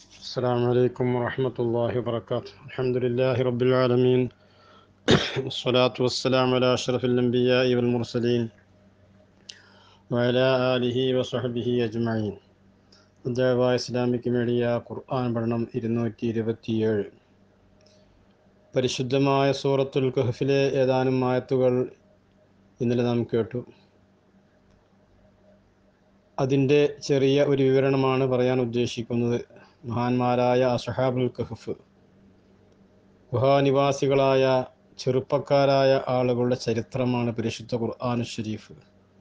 السلام عليكم ورحمة الله وبركاته الحمد لله رب العالمين والصلاة والسلام على أشرف الأنبياء والمرسلين وعلى آله وصحبه أجمعين ദയവ Islamic media ഖുർആൻ പഠനം ഇരുന്നൂറ്റി ഇരുപത്തിയേഴ് പരിശുദ്ധമായ സൂറത്തുൽ കഹഫിലെ ഏതാനും ആയത്തുകൾ ഇന്നലെ നാം കേട്ടു അതിൻ്റെ ചെറിയ ഒരു വിവരണമാണ് പറയാൻ ഉദ്ദേശിക്കുന്നത് മഹാന്മാരായ അഷഹാബുൽ കഹഫ് ഗുഹാനിവാസികളായ ചെറുപ്പക്കാരായ ആളുകളുടെ ചരിത്രമാണ് പരിശുദ്ധ ഖുർആൻ ഷരീഫ്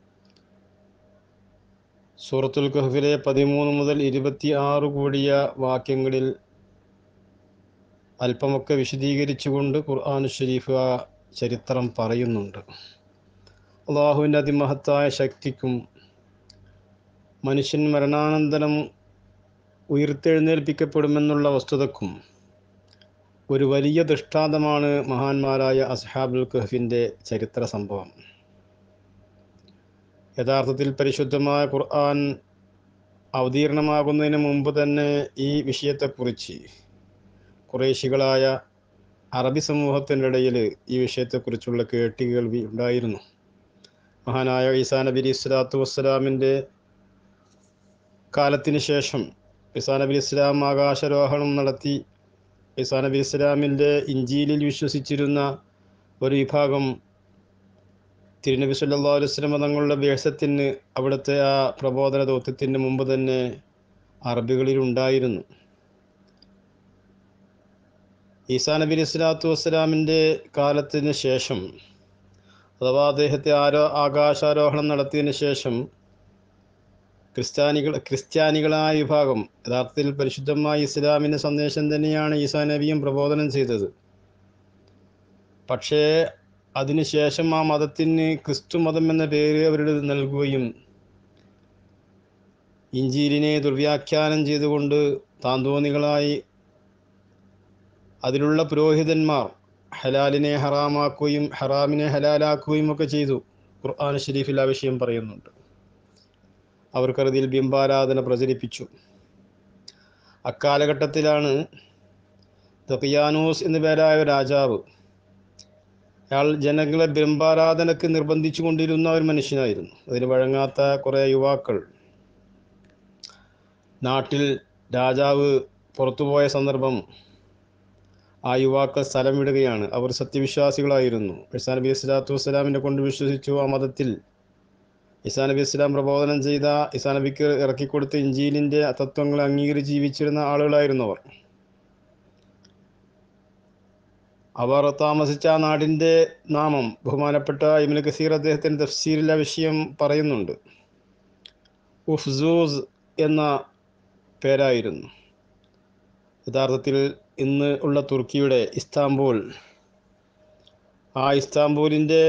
സൂറത്തുൽ കഹഫിലെ പതിമൂന്ന് മുതൽ ഇരുപത്തി ആറ് കൂടിയ വാക്യങ്ങളിൽ അല്പമൊക്കെ വിശദീകരിച്ചുകൊണ്ട് ഖുർആൻ ഷരീഫ് ആ ചരിത്രം പറയുന്നുണ്ട് അള്ളാഹുവിൻ്റെ അതിമഹത്തായ ശക്തിക്കും മനുഷ്യൻ മരണാനന്തരം ഉയർത്തെഴുന്നേൽപ്പിക്കപ്പെടുമെന്നുള്ള വസ്തുതക്കും ഒരു വലിയ ദൃഷ്ടാന്തമാണ് മഹാന്മാരായ അസ്ഹാബുൽ കഹഫിൻ്റെ ചരിത്ര സംഭവം യഥാർത്ഥത്തിൽ പരിശുദ്ധമായ ഖുർആൻ അവതീർണമാകുന്നതിന് മുമ്പ് തന്നെ ഈ വിഷയത്തെക്കുറിച്ച് കുറേശികളായ അറബി സമൂഹത്തിൻ്റെ ഇടയിൽ ഈ വിഷയത്തെക്കുറിച്ചുള്ള കേട്ടുകേൾവി ഉണ്ടായിരുന്നു മഹാനായ ഈസാ നബി ഇസ്ലാത്തു വസ്സലാമിൻ്റെ കാലത്തിന് ശേഷം ഈസാ നബി ഇസ്ലാം ആകാശരോഹണം നടത്തി ഈസാ നബി ഇസ്ലാമിൻ്റെ ഇഞ്ചിയിലിൽ വിശ്വസിച്ചിരുന്ന ഒരു വിഭാഗം തിരുനബി സല്ലാ അലുസ്ലമ തങ്ങളുടെ വേഷത്തിന് അവിടുത്തെ ആ പ്രബോധന ദൗത്യത്തിന് മുമ്പ് തന്നെ അറബികളിൽ ഉണ്ടായിരുന്നു ഈസാ നബി ഇസ്ലാത്തു വസ്സലാമിൻ്റെ കാലത്തിന് ശേഷം അഥവാ അദ്ദേഹത്തെ ആരോ ആകാശാരോഹണം നടത്തിയതിന് ശേഷം ക്രിസ്ത്യാനികൾ ക്രിസ്ത്യാനികളായ വിഭാഗം യഥാർത്ഥത്തിൽ പരിശുദ്ധമായ ഇസ്ലാമിൻ്റെ സന്ദേശം തന്നെയാണ് ഈസാ നബിയും പ്രബോധനം ചെയ്തത് പക്ഷേ അതിനുശേഷം ആ മതത്തിന് ക്രിസ്തു മതം എന്ന പേര് അവരുടെ നൽകുകയും ഇഞ്ചീലിനെ ദുർവ്യാഖ്യാനം ചെയ്തുകൊണ്ട് താന്തോന്നികളായി അതിലുള്ള പുരോഹിതന്മാർ ഹലാലിനെ ഹറാമാക്കുകയും ഹറാമിനെ ഹലാലാക്കുകയും ഒക്കെ ചെയ്തു ഖുർആൻ ഷരീഫിൽ ആ വിഷയം പറയുന്നുണ്ട് അവർക്കറുതിയിൽ ബിംബാരാധന പ്രചരിപ്പിച്ചു അക്കാലഘട്ടത്തിലാണ് തക്കിയാനൂസ് എന്നു പേരായ രാജാവ് അയാൾ ജനങ്ങളെ ബിംബാരാധനക്ക് നിർബന്ധിച്ചു കൊണ്ടിരുന്ന ഒരു മനുഷ്യനായിരുന്നു അതിന് വഴങ്ങാത്ത കുറേ യുവാക്കൾ നാട്ടിൽ രാജാവ് പുറത്തുപോയ സന്ദർഭം ആ യുവാക്കൾ സ്ഥലം വിടുകയാണ് അവർ സത്യവിശ്വാസികളായിരുന്നു ഇസാ നബി ഇസ്ലാത്തു വസ്സലാമിനെ കൊണ്ട് വിശ്വസിച്ചു ആ മതത്തിൽ ഇസാ നബി ഇസ്ലാം പ്രബോധനം ചെയ്ത ഇസാ നബിക്ക് ഇറക്കിക്കൊടുത്ത ഇഞ്ചീലിൻ്റെ തത്വങ്ങൾ അംഗീകരിച്ച് ജീവിച്ചിരുന്ന ആളുകളായിരുന്നു അവർ അവർ താമസിച്ച ആ നാടിൻ്റെ നാമം ബഹുമാനപ്പെട്ട ഇമിന് കസീർ അദ്ദേഹത്തിൻ്റെ തഫ്സീരിലെ വിഷയം പറയുന്നുണ്ട് ഉഫ്സൂസ് എന്ന പേരായിരുന്നു യഥാർത്ഥത്തിൽ ഇന്ന് ഉള്ള തുർക്കിയുടെ ഇസ്താംബൂൾ ആ ഇസ്താംബൂലിൻ്റെ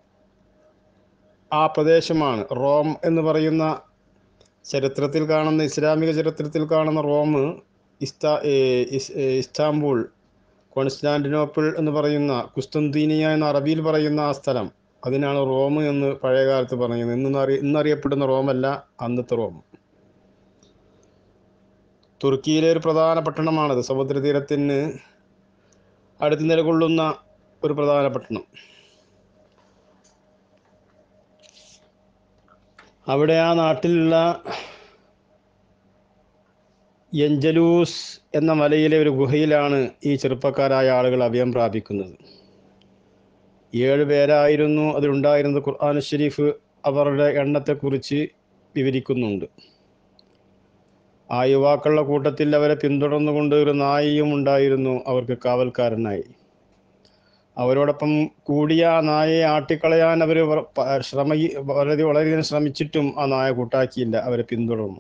ആ പ്രദേശമാണ് റോം എന്ന് പറയുന്ന ചരിത്രത്തിൽ കാണുന്ന ഇസ്ലാമിക ചരിത്രത്തിൽ കാണുന്ന റോം ഇസ്താ ഇസ്താംബൂൾ കോൺസ്റ്റാന്റിനോപ്പിൾ എന്ന് പറയുന്ന കുസ്തന്തീനിയ എന്ന അറബിയിൽ പറയുന്ന ആ സ്ഥലം അതിനാണ് റോം എന്ന് പഴയകാലത്ത് പറയുന്നത് ഇന്ന് അറിയ ഇന്നറിയപ്പെടുന്ന റോമല്ല അന്നത്തെ റോം തുർക്കിയിലെ ഒരു പ്രധാന പട്ടണമാണത് സമുദ്രതീരത്തിന് അടുത്ത് നിലകൊള്ളുന്ന ഒരു പ്രധാന പട്ടണം അവിടെ ആ നാട്ടിലുള്ള എഞ്ചലൂസ് എന്ന മലയിലെ ഒരു ഗുഹയിലാണ് ഈ ചെറുപ്പക്കാരായ ആളുകൾ അഭയം പ്രാപിക്കുന്നത് ഏഴ് പേരായിരുന്നു അതിലുണ്ടായിരുന്നത് ഖുർആൻ ഷരീഫ് അവരുടെ എണ്ണത്തെക്കുറിച്ച് വിവരിക്കുന്നുണ്ട് ആ യുവാക്കളുടെ കൂട്ടത്തിൽ അവരെ പിന്തുടർന്നുകൊണ്ട് ഒരു നായയും ഉണ്ടായിരുന്നു അവർക്ക് കാവൽക്കാരനായി അവരോടൊപ്പം കൂടിയ ആ നായയെ ആട്ടിക്കളയാൻ അവർ ശ്രമ വളരെ വളരെയധികം ശ്രമിച്ചിട്ടും ആ നായ കൂട്ടാക്കിയില്ല അവരെ പിന്തുടർന്നു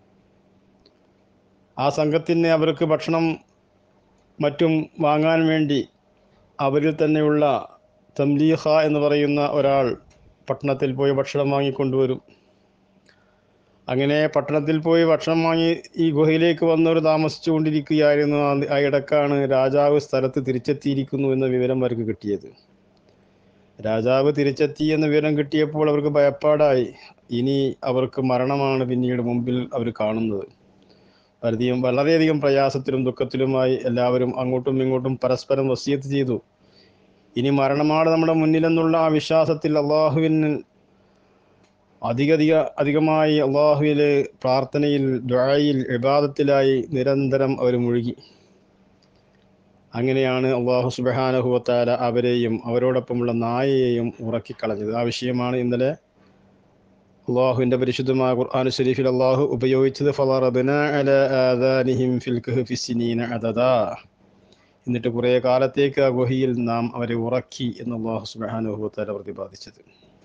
ആ സംഘത്തിന് അവർക്ക് ഭക്ഷണം മറ്റും വാങ്ങാൻ വേണ്ടി അവരിൽ തന്നെയുള്ള തംലീഹ എന്ന് പറയുന്ന ഒരാൾ പട്ടണത്തിൽ പോയി ഭക്ഷണം വാങ്ങിക്കൊണ്ടുവരും അങ്ങനെ പട്ടണത്തിൽ പോയി ഭക്ഷണം വാങ്ങി ഈ ഗുഹയിലേക്ക് വന്നവർ താമസിച്ചു കൊണ്ടിരിക്കുകയായിരുന്നു ആ ഇടക്കാണ് രാജാവ് സ്ഥലത്ത് തിരിച്ചെത്തിയിരിക്കുന്നു എന്ന വിവരം അവർക്ക് കിട്ടിയത് രാജാവ് തിരിച്ചെത്തി എന്ന വിവരം കിട്ടിയപ്പോൾ അവർക്ക് ഭയപ്പാടായി ഇനി അവർക്ക് മരണമാണ് പിന്നീട് മുമ്പിൽ അവർ കാണുന്നത് വളരെയധികം വളരെയധികം പ്രയാസത്തിലും ദുഃഖത്തിലുമായി എല്ലാവരും അങ്ങോട്ടും ഇങ്ങോട്ടും പരസ്പരം വസിയത്ത് ചെയ്തു ഇനി മരണമാണ് നമ്മുടെ മുന്നിലെന്നുള്ള ആ വിശ്വാസത്തിൽ അള്ളാഹുവിന് അധികധിക അധികമായി അള്ളാഹുവിൽ പ്രാർത്ഥനയിൽ ദ്വായിൽ ഇബാദത്തിലായി നിരന്തരം അവർ മുഴുകി അങ്ങനെയാണ് അള്ളാഹു സുബഹാനഹുവത്താല അവരെയും അവരോടൊപ്പമുള്ള നായയെയും ഉറക്കിക്കളഞ്ഞത് ആ വിഷയമാണ് ഇന്നലെ അള്ളാഹുവിൻ്റെ പരിശുദ്ധമായ ഖുർആൻ ഷരീഫിൽ അള്ളാഹു ഉപയോഗിച്ചത് ഫലറബിന അല ആദാനിഹിം ഫിൽ കഹ്ഫി സിനീന അദദാ എന്നിട്ട് കുറേ കാലത്തേക്ക് ആ ഗുഹയിൽ നാം അവരെ ഉറക്കി എന്ന് അള്ളാഹു സുബഹാനുഭവത്താല പ്രതിപാദിച്ചത്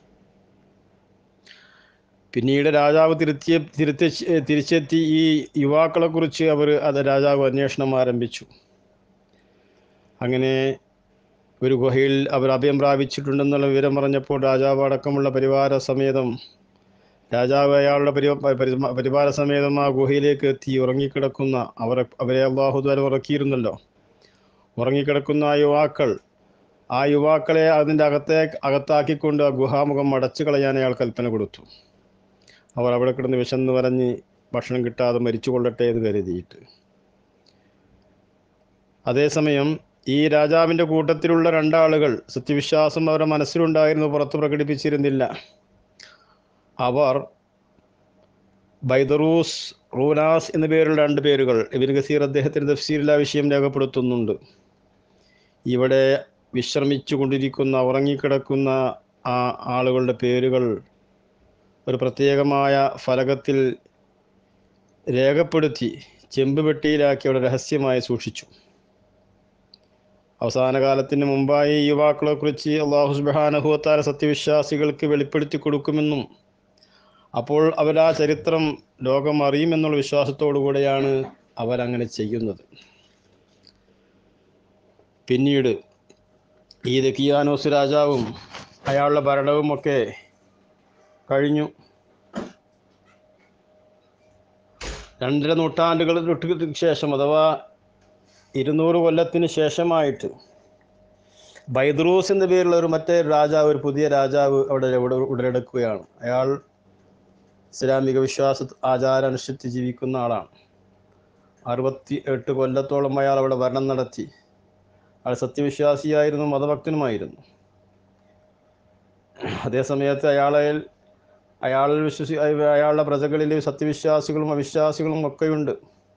പിന്നീട് രാജാവ് തിരുത്തിയ തിരുത്തി തിരിച്ചെത്തി ഈ യുവാക്കളെ കുറിച്ച് അവർ അത് രാജാവ് അന്വേഷണം ആരംഭിച്ചു അങ്ങനെ ഒരു ഗുഹയിൽ അവർ അഭയം പ്രാപിച്ചിട്ടുണ്ടെന്നുള്ള വിവരം പറഞ്ഞപ്പോൾ രാജാവ് അടക്കമുള്ള പരിവാര സമേതം രാജാവ് അയാളുടെ പരി പരി- പരിവാര സമേതം ആ ഗുഹയിലേക്ക് എത്തി ഉറങ്ങിക്കിടക്കുന്ന അവരെ അവരെ അള്ളാഹുദ്വാര ഉറക്കിയിരുന്നല്ലോ ഉറങ്ങിക്കിടക്കുന്ന ആ യുവാക്കൾ ആ യുവാക്കളെ അതിൻ്റെ അകത്തെ അകത്താക്കിക്കൊണ്ട് ആ ഗുഹാമുഖം അടച്ചു കളയാൻ അയാൾ കൽപ്പന കൊടുത്തു അവർ അവിടെ കിടന്ന് വിശന്ന് പറഞ്ഞ് ഭക്ഷണം കിട്ടാതെ മരിച്ചു കൊള്ളട്ടെ എന്ന് കരുതിയിട്ട് അതേസമയം ഈ രാജാവിൻ്റെ കൂട്ടത്തിലുള്ള രണ്ടാളുകൾ സത്യവിശ്വാസം അവരുടെ മനസ്സിലുണ്ടായിരുന്നു പുറത്ത് പ്രകടിപ്പിച്ചിരുന്നില്ല അവർ ബൈദറൂസ് റൂനാസ് എന്ന പേരുള്ള രണ്ട് പേരുകൾ ഇബിൻ ഗസീർ അദ്ദേഹത്തിൻ്റെ തഫ്സീരിൽ ആ വിഷയം രേഖപ്പെടുത്തുന്നുണ്ട് ഇവിടെ വിശ്രമിച്ചു കൊണ്ടിരിക്കുന്ന ഉറങ്ങിക്കിടക്കുന്ന ആ ആളുകളുടെ പേരുകൾ ഒരു പ്രത്യേകമായ ഫലകത്തിൽ രേഖപ്പെടുത്തി ചെമ്പ് പെട്ടിയിലാക്കി അവിടെ രഹസ്യമായി സൂക്ഷിച്ചു അവസാന കാലത്തിന് മുമ്പായി ഈ യുവാക്കളെക്കുറിച്ച് അള്ളാഹു സുബാനഹുവത്താല സത്യവിശ്വാസികൾക്ക് വെളിപ്പെടുത്തി കൊടുക്കുമെന്നും അപ്പോൾ അവർ ആ ചരിത്രം ലോകം അറിയുമെന്നുള്ള വിശ്വാസത്തോടു കൂടെയാണ് അവരങ്ങനെ ചെയ്യുന്നത് പിന്നീട് ഈ ദക്കിയാനോസ് രാജാവും അയാളുടെ ഭരണവും ഒക്കെ കഴിഞ്ഞു രണ്ടര നൂറ്റാണ്ടുകൾക്ക് ശേഷം അഥവാ ഇരുന്നൂറ് കൊല്ലത്തിന് ശേഷമായിട്ട് ബൈദ്രൂസ് എന്ന പേരുള്ള ഒരു മറ്റേ രാജാവ് ഒരു പുതിയ രാജാവ് അവിടെ ഉട- ഉടലെടുക്കുകയാണ് അയാൾ ഇസ്ലാമിക വിശ്വാസ ആചാരം അനുഷ്ഠിച്ച് ജീവിക്കുന്ന ആളാണ് അറുപത്തി എട്ട് കൊല്ലത്തോളം അയാൾ അവിടെ ഭരണം നടത്തി അയാൾ സത്യവിശ്വാസിയായിരുന്നു മതഭക്തനുമായിരുന്നു അതേസമയത്ത് അയാളെ അയാളിൽ വിശ്വസി അയാളുടെ പ്രജകളിൽ സത്യവിശ്വാസികളും അവിശ്വാസികളും ഒക്കെയുണ്ട്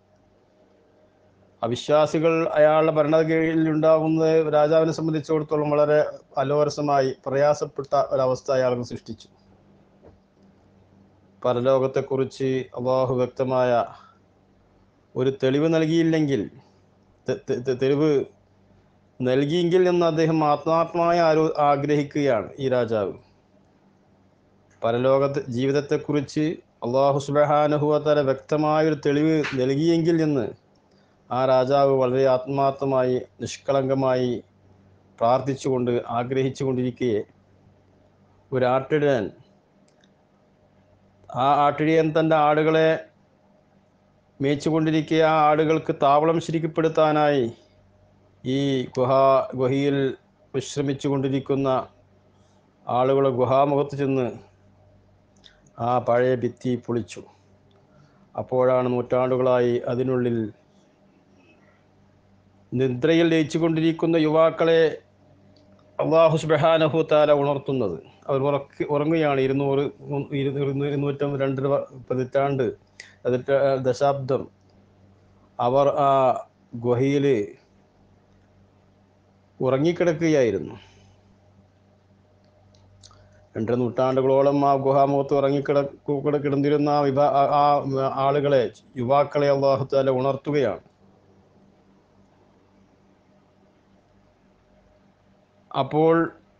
അവിശ്വാസികൾ അയാളുടെ ഭരണകീഴിൽ ഉണ്ടാകുന്നത് രാജാവിനെ സംബന്ധിച്ചിടത്തോളം വളരെ അലോരസമായി പ്രയാസപ്പെട്ട ഒരവസ്ഥ അയാൾക്ക് സൃഷ്ടിച്ചു പരലോകത്തെക്കുറിച്ച് അള്ളാഹു വ്യക്തമായ ഒരു തെളിവ് നൽകിയില്ലെങ്കിൽ തെ- തെ- തെ- തെളിവ് നൽകിയെങ്കിൽ എന്ന് അദ്ദേഹം ആത്മാർത്ഥമായി ആരോ ആഗ്രഹിക്കുകയാണ് ഈ രാജാവ് പരലോക ജീവിതത്തെക്കുറിച്ച് അള്ളാഹു സുബഹാനുഹുവത്തല വ്യക്തമായൊരു തെളിവ് നൽകിയെങ്കിൽ എന്ന് ആ രാജാവ് വളരെ ആത്മാർത്ഥമായി നിഷ്കളങ്കമായി പ്രാർത്ഥിച്ചുകൊണ്ട് ആഗ്രഹിച്ചു കൊണ്ടിരിക്കെ ഒരു ആട്ടിടയൻ ആ ആട്ടിടയൻ തൻ്റെ ആടുകളെ മേച്ചുകൊണ്ടിരിക്കെ ആ ആടുകൾക്ക് താവളം ശരിക്കപ്പെടുത്താനായി ഈ ഗുഹ ഗുഹയിൽ വിശ്രമിച്ചു കൊണ്ടിരിക്കുന്ന ആളുകളെ ഗുഹാമുഖത്ത് ചെന്ന് ആ പഴയ ഭിത്തി പൊളിച്ചു അപ്പോഴാണ് നൂറ്റാണ്ടുകളായി അതിനുള്ളിൽ നിദ്രയിൽ ലയിച്ചുകൊണ്ടിരിക്കുന്ന യുവാക്കളെ അള്ളാഹു സുബഹാനഹു താല ഉണർത്തുന്നത് അവർ ഉറക്കി ഉറങ്ങുകയാണ് ഇരുന്നൂറ് മു- ഇരു- ഇരുന്നൂ- ഇരുന്നൂറ്റം രണ്ട് വ- പതിറ്റാണ്ട് പതിറ്റ ദശാബ്ദം അവർ ആ ഗുഹയിൽ ഉറങ്ങിക്കിടക്കുകയായിരുന്നു രണ്ടര നൂറ്റാണ്ടുകളോളം ആ ഗുഹാമുഖത്ത് ഉറങ്ങിക്കിട കിട- കിടന്നിരുന്ന ആ വിഭാ ആ- ആ ആളുകളെ യുവാക്കളെ അള്ളാഹു താല ഉണർത്തുകയാണ് അപ്പോൾ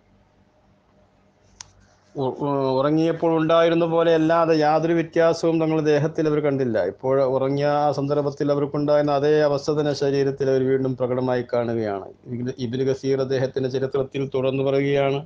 ഉ- ഉ- ഉറങ്ങിയപ്പോൾ ഉണ്ടായിരുന്ന പോലെ അല്ലാതെ യാതൊരു വ്യത്യാസവും തങ്ങളുടെ ദേഹത്തിൽ അവർ കണ്ടില്ല ഇപ്പോൾ ഉറങ്ങിയ ആ സന്ദർഭത്തിൽ അവർക്കുണ്ടായിരുന്ന അതേ അവസ്ഥ തന്നെ ശരീരത്തിൽ അവർ വീണ്ടും പ്രകടമായി കാണുകയാണ് ഇബ്നു- ഇബ്നു ഗസീർ അദ്ദേഹത്തിന്റെ ചരിത്രത്തിൽ തുടർന്ന് പറയുകയാണ്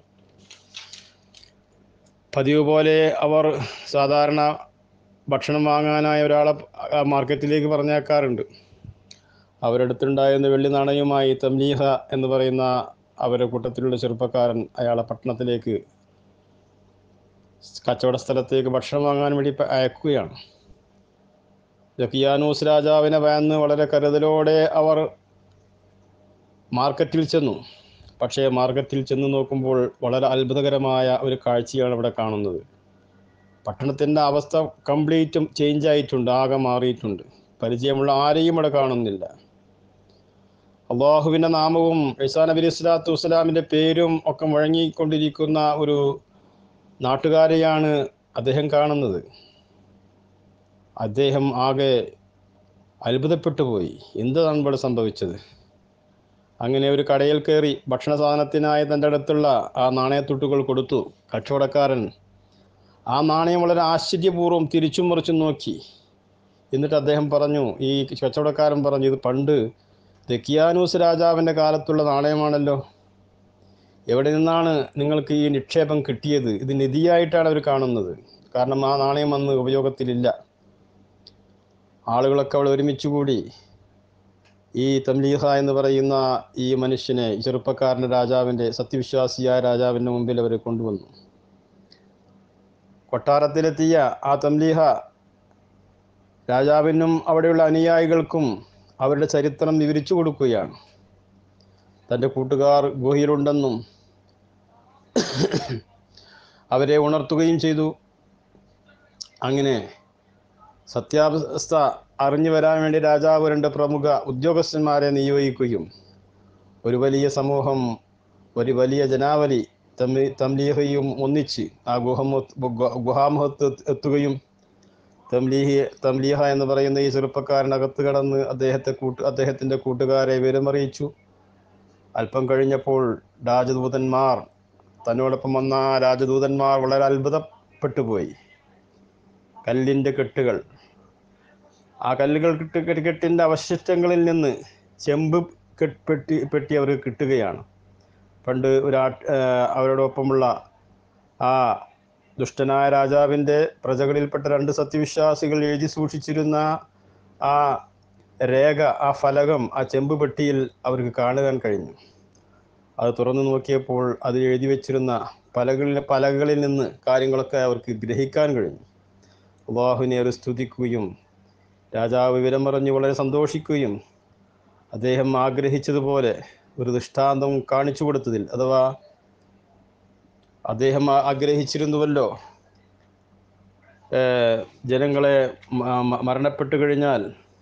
പതിവ് പോലെ അവർ സാധാരണ ഭക്ഷണം വാങ്ങാനായി ഒരാളെ ആ മാർക്കറ്റിലേക്ക് പറഞ്ഞേക്കാറുണ്ട് അവരടുത്തുണ്ടായിരുന്ന വെള്ളി നാണയവുമായി തംലീഹ എന്ന് പറയുന്ന അവരുടെ കൂട്ടത്തിലുള്ള ചെറുപ്പക്കാരൻ അയാളെ പട്ടണത്തിലേക്ക് കച്ചവട സ്ഥലത്തേക്ക് ഭക്ഷണം വാങ്ങാൻ വേണ്ടി പ- അയക്കുകയാണ് ജക്കിയാനൂസ് രാജാവിനെ ഭയന്ന് വളരെ കരുതലോടെ അവർ മാർക്കറ്റിൽ ചെന്നു പക്ഷേ മാർക്കറ്റിൽ ചെന്ന് നോക്കുമ്പോൾ വളരെ അത്ഭുതകരമായ ഒരു കാഴ്ചയാണ് ഇവിടെ കാണുന്നത് പട്ടണത്തിൻ്റെ അവസ്ഥ കംപ്ലീറ്റും ചേഞ്ച് ആയിട്ടുണ്ട് ആകെ മാറിയിട്ടുണ്ട് പരിചയമുള്ള ആരെയും ഇവിടെ കാണുന്നില്ല അള്ളാഹുവിൻ്റെ നാമവും ഇസാ നബി ഇസ്ലാത്തു വസ്സലാമിൻ്റെ പേരും ഒക്കെ മുഴങ്ങിക്കൊണ്ടിരിക്കുന്ന ഒരു നാട്ടുകാരെയാണ് അദ്ദേഹം കാണുന്നത് അദ്ദേഹം ആകെ അത്ഭുതപ്പെട്ടു പോയി എന്താണ് ഇവിടെ സംഭവിച്ചത് അങ്ങനെ ഒരു കടയിൽ കയറി ഭക്ഷണ സാധനത്തിനായി തൻ്റെ അടുത്തുള്ള ആ നാണയത്തുട്ടുകൾ കൊടുത്തു കച്ചവടക്കാരൻ ആ നാണയം വളരെ ആശ്ചര്യപൂർവ്വം തിരിച്ചും മറിച്ചും നോക്കി എന്നിട്ട് അദ്ദേഹം പറഞ്ഞു ഈ കച്ചവടക്കാരൻ പറഞ്ഞു ഇത് പണ്ട് ദക്കിയാനൂസ് രാജാവിൻ്റെ കാലത്തുള്ള നാണയമാണല്ലോ എവിടെ നിന്നാണ് നിങ്ങൾക്ക് ഈ നിക്ഷേപം കിട്ടിയത് ഇത് നിധിയായിട്ടാണ് അവർ കാണുന്നത് കാരണം ആ നാണയം അന്ന് ഉപയോഗത്തിലില്ല ആളുകളൊക്കെ അവിടെ ഒരുമിച്ച് കൂടി ഈ തംലീഹ എന്ന് പറയുന്ന ഈ മനുഷ്യനെ ഈ ചെറുപ്പക്കാരൻ്റെ രാജാവിൻ്റെ സത്യവിശ്വാസിയായ രാജാവിൻ്റെ മുമ്പിൽ അവർ കൊണ്ടുവന്നു കൊട്ടാരത്തിലെത്തിയ ആ തംലീഹ രാജാവിനും അവിടെയുള്ള അനുയായികൾക്കും അവരുടെ ചരിത്രം വിവരിച്ചു കൊടുക്കുകയാണ് തൻ്റെ കൂട്ടുകാർ ഗുഹയിലുണ്ടെന്നും അവരെ ഉണർത്തുകയും ചെയ്തു അങ്ങനെ സത്യാവസ്ഥ അറിഞ്ഞു വരാൻ വേണ്ടി രാജാവ് രണ്ട് പ്രമുഖ ഉദ്യോഗസ്ഥന്മാരെ നിയോഗിക്കുകയും ഒരു വലിയ സമൂഹം ഒരു വലിയ ജനാവലി തമ്മി തംലീഹയും ഒന്നിച്ച് ആ ഗുഹമത്ത് ഗുഹാമുഖത്ത് എത്തുകയും തംലീഹി തംലീഹ എന്ന് പറയുന്ന ഈ ചെറുപ്പക്കാരനകത്ത് കടന്ന് അദ്ദേഹത്തെ കൂട്ട് അദ്ദേഹത്തിൻ്റെ കൂട്ടുകാരെ വിവരമറിയിച്ചു അല്പം കഴിഞ്ഞപ്പോൾ രാജദൂതന്മാർ തന്നോടൊപ്പം വന്ന ആ രാജദൂതന്മാർ വളരെ അത്ഭുതപ്പെട്ടു പോയി കല്ലിൻ്റെ കെട്ടുകൾ ആ കല്ലുകൾ കെട്ട് കെട്ടിൻ്റെ അവശിഷ്ടങ്ങളിൽ നിന്ന് ചെമ്പ് കെട്ട് പെട്ടി പെട്ടി അവർ കിട്ടുകയാണ് പണ്ട് ഒരു അവരോടൊപ്പമുള്ള ആ ദുഷ്ടനായ രാജാവിൻ്റെ പ്രജകളിൽപ്പെട്ട രണ്ട് സത്യവിശ്വാസികൾ എഴുതി സൂക്ഷിച്ചിരുന്ന ആ രേഖ ആ ഫലകം ആ ചെമ്പ് പെട്ടിയിൽ അവർക്ക് കാണുവാൻ കഴിഞ്ഞു അത് തുറന്നു നോക്കിയപ്പോൾ അതിൽ എഴുതി വെച്ചിരുന്ന പലകളിൽ പലകളിൽ നിന്ന് കാര്യങ്ങളൊക്കെ അവർക്ക് ഗ്രഹിക്കാൻ കഴിഞ്ഞു അള്ളാഹുവിനെ അവർ സ്തുതിക്കുകയും രാജാവ് വിവരം പറഞ്ഞ് വളരെ സന്തോഷിക്കുകയും അദ്ദേഹം ആഗ്രഹിച്ചതുപോലെ ഒരു ദൃഷ്ടാന്തം കാണിച്ചു കൊടുത്തതിൽ അഥവാ അദ്ദേഹം ആഗ്രഹിച്ചിരുന്നുവല്ലോ ജനങ്ങളെ മരണപ്പെട്ടു കഴിഞ്ഞാൽ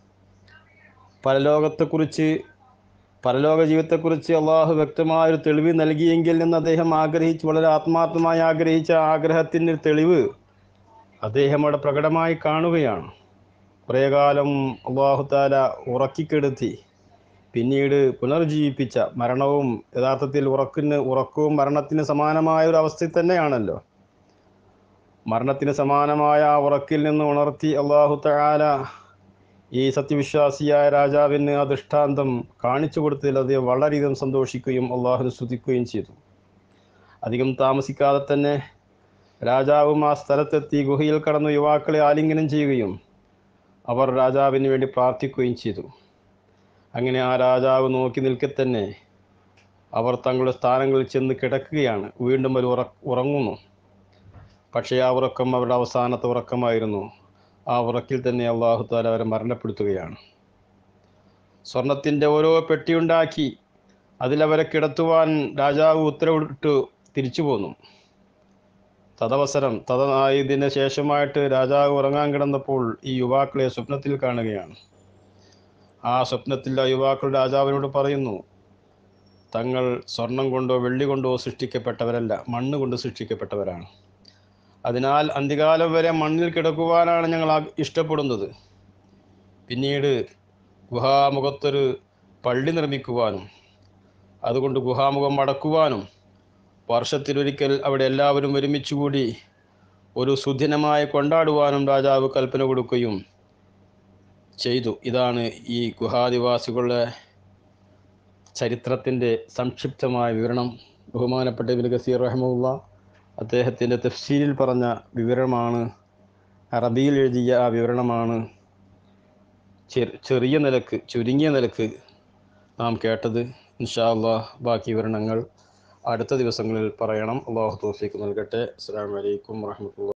പരലോകത്തെക്കുറിച്ച് പരലോക ജീവിതത്തെക്കുറിച്ച് അള്ളാഹു വ്യക്തമായൊരു തെളിവ് നൽകിയെങ്കിൽ എന്ന് അദ്ദേഹം ആഗ്രഹിച്ച് വളരെ ആത്മാർത്ഥമായി ആഗ്രഹിച്ച ആഗ്രഹത്തിൻ്റെ തെളിവ് അദ്ദേഹം അവിടെ പ്രകടമായി കാണുകയാണ് കുറേ കാലം അള്ളാഹുത്താല ഉറക്കിക്കെടുത്തി പിന്നീട് പുനർജീവിപ്പിച്ച മരണവും യഥാർത്ഥത്തിൽ ഉറക്കിന് ഉറക്കവും മരണത്തിന് സമാനമായ ഒരു അവസ്ഥയിൽ തന്നെയാണല്ലോ മരണത്തിന് സമാനമായ ആ ഉറക്കിൽ നിന്ന് ഉണർത്തി അള്ളാഹു തആല ഈ സത്യവിശ്വാസിയായ രാജാവിന് ആ ദൃഷ്ടാന്തം കാണിച്ചു കൊടുത്തതിൽ അദ്ദേഹം വളരെയധികം സന്തോഷിക്കുകയും അള്ളാഹുവിനെ സ്തുതിക്കുകയും ചെയ്തു അധികം താമസിക്കാതെ തന്നെ രാജാവും ആ സ്ഥലത്തെത്തി ഗുഹയിൽ കടന്നു യുവാക്കളെ ആലിംഗനം ചെയ്യുകയും അവർ രാജാവിന് വേണ്ടി പ്രാർത്ഥിക്കുകയും ചെയ്തു അങ്ങനെ ആ രാജാവ് നോക്കി നിൽക്കെ തന്നെ അവർ തങ്ങളുടെ സ്ഥാനങ്ങളിൽ ചെന്ന് കിടക്കുകയാണ് വീണ്ടും അവർ ഉറ ഉറങ്ങുന്നു പക്ഷേ ആ ഉറക്കം അവരുടെ അവസാനത്തെ ഉറക്കമായിരുന്നു ആ ഉറക്കിൽ തന്നെ അള്ളാഹു താല അവരെ മരണപ്പെടുത്തുകയാണ് സ്വർണത്തിൻ്റെ ഓരോ പെട്ടിയുണ്ടാക്കി അതിലവരെ കിടത്തുവാൻ രാജാവ് ഉത്തരവിട്ട് തിരിച്ചു പോന്നു തദവസരം തത ഇതിന് ശേഷമായിട്ട് രാജാവ് ഉറങ്ങാൻ കിടന്നപ്പോൾ ഈ യുവാക്കളെ സ്വപ്നത്തിൽ കാണുകയാണ് ആ സ്വപ്നത്തിൽ ആ യുവാക്കൾ രാജാവിനോട് പറയുന്നു തങ്ങൾ സ്വർണം കൊണ്ടോ വെള്ളി കൊണ്ടോ സൃഷ്ടിക്കപ്പെട്ടവരല്ല മണ്ണ് കൊണ്ട് സൃഷ്ടിക്കപ്പെട്ടവരാണ് അതിനാൽ അന്ത്യകാലം വരെ മണ്ണിൽ കിടക്കുവാനാണ് ഞങ്ങൾ ഇഷ്ടപ്പെടുന്നത് പിന്നീട് ഗുഹാമുഖത്തൊരു പള്ളി നിർമ്മിക്കുവാനും അതുകൊണ്ട് ഗുഹാമുഖം അടക്കുവാനും വർഷത്തിലൊരിക്കൽ അവിടെ എല്ലാവരും ഒരുമിച്ച് കൂടി ഒരു സുദിനമായി കൊണ്ടാടുവാനും രാജാവ് കൽപ്പന കൊടുക്കുകയും ചെയ്തു ഇതാണ് ഈ ഗുഹാദിവാസികളുടെ ചരിത്രത്തിൻ്റെ സംക്ഷിപ്തമായ വിവരണം ബഹുമാനപ്പെട്ട ഇബിൻ ഗസീർ റഹമുല്ല അദ്ദേഹത്തിൻ്റെ തഫ്സീലിൽ പറഞ്ഞ വിവരണമാണ് അറബിയിൽ എഴുതിയ ആ വിവരണമാണ് ചെറിയ നിലക്ക് ചുരുങ്ങിയ നിലക്ക് നാം കേട്ടത് ഇൻഷാ അള്ളാഹ് ബാക്കി വിവരണങ്ങൾ അടുത്ത ദിവസങ്ങളിൽ പറയണം അള്ളാഹു തോഫിക്ക് നൽകട്ടെ അസ്സാം വലൈക്കും വാഹമത്തുള്ള